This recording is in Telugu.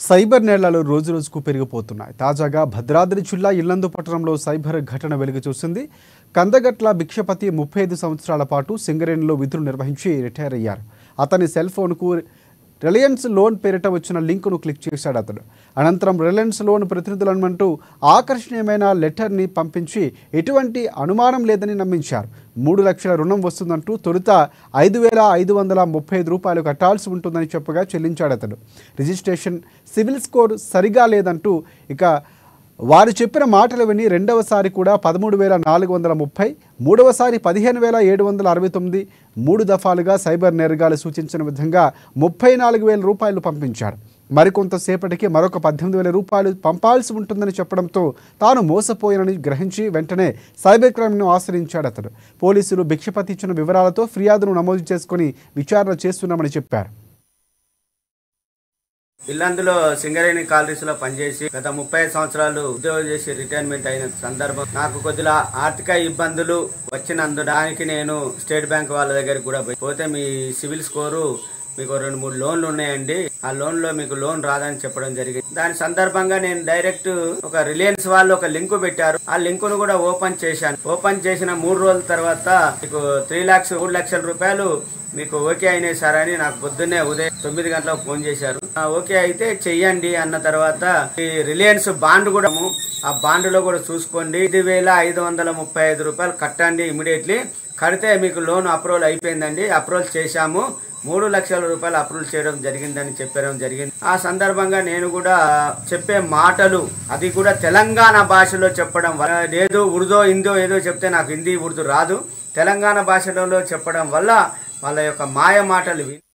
సైబర్ నేరాలు రోజురోజుకు పెరిగిపోతున్నాయి తాజాగా భద్రాద్రి జిల్లా ఇల్లందు పట్టణంలో సైబర్ ఘటన వెలుగు చూసింది కందగట్ల భిక్షపతి ముప్పై ఐదు సంవత్సరాల పాటు సింగరేణిలో విధులు నిర్వహించి రిటైర్ అయ్యారు అతని సెల్ ఫోన్కు రిలయన్స్ లోన్ పేరిట వచ్చిన లింకును క్లిక్ చేశాడు అతడు అనంతరం రిలయన్స్ లోన్ ప్రతినిధులమంటూ ఆకర్షణీయమైన లెటర్ని పంపించి ఎటువంటి అనుమానం లేదని నమ్మించారు మూడు లక్షల రుణం వస్తుందంటూ తొలుత ఐదు వేల ఐదు వందల ముప్పై ఐదు రూపాయలు కట్టాల్సి ఉంటుందని చెప్పగా చెల్లించాడు అతడు రిజిస్ట్రేషన్ సివిల్ స్కోర్ సరిగా లేదంటూ ఇక వారు చెప్పిన మాటలు విని రెండవసారి కూడా పదమూడు వేల నాలుగు వందల ముప్పై మూడవసారి పదిహేను వేల ఏడు వందల అరవై తొమ్మిది మూడు దఫాలుగా సైబర్ నేరగాలు సూచించిన విధంగా ముప్పై నాలుగు వేల రూపాయలు పంపించారు మరికొంతసేపటికి మరొక పద్దెనిమిది వేల రూపాయలు పంపాల్సి ఉంటుందని చెప్పడంతో తాను మోసపోయానని గ్రహించి వెంటనే సైబర్ క్రైమ్ను ఆశ్రయించాడు అతడు పోలీసులు భిక్షపతి ఇచ్చిన వివరాలతో ఫిర్యాదును నమోదు చేసుకుని విచారణ చేస్తున్నామని చెప్పారు ఇల్లందులో సింగరేణి కాలనీస్ లో పనిచేసి గత ముప్పై సంవత్సరాలు ఉద్యోగం చేసి రిటైర్మెంట్ అయిన సందర్భం నాకు కొద్దిగా ఆర్థిక ఇబ్బందులు వచ్చినందు దానికి నేను స్టేట్ బ్యాంక్ వాళ్ళ దగ్గరికి కూడా పోయి పోతే మీ సివిల్ స్కోరు మీకు రెండు మూడు లోన్లు ఉన్నాయండి ఆ లోన్ లో మీకు లోన్ రాదని చెప్పడం జరిగింది దాని సందర్భంగా నేను డైరెక్ట్ ఒక రిలయన్స్ వాళ్ళు ఒక లింక్ పెట్టారు ఆ లింక్ ను కూడా ఓపెన్ చేశాను ఓపెన్ చేసిన మూడు రోజుల తర్వాత మీకు త్రీ లాక్స్ మూడు లక్షల రూపాయలు మీకు ఓకే అయినాయి సార్ అని నాకు పొద్దున్నే ఉదయం తొమ్మిది గంటలకు ఫోన్ చేశారు ఆ, ఓకే అయితే చెయ్యండి అన్న తర్వాత ఈ రిలయన్స్ బాండ్ కూడా ఆ బాండ్ లో కూడా చూసుకోండి ఐదు వేల ఐదు వందల ముప్పై ఐదు రూపాయలు కట్టండి ఇమీడియట్లీ కడితే మీకు లోన్ అప్రూవల్ అయిపోయిందండి అప్రూవల్ చేశాము మూడు లక్షల రూపాయలు అప్రూవల్ చేయడం జరిగిందని చెప్పడం జరిగింది ఆ సందర్భంగా నేను కూడా చెప్పే మాటలు అది కూడా తెలంగాణ భాషలో చెప్పడం వల్ల లేదు ఉర్దో హిందో ఏదో చెప్తే నాకు హిందీ ఉర్దూ రాదు తెలంగాణ భాషలో చెప్పడం వల్ల వాళ్ళ యొక్క మాయ మాటలు విని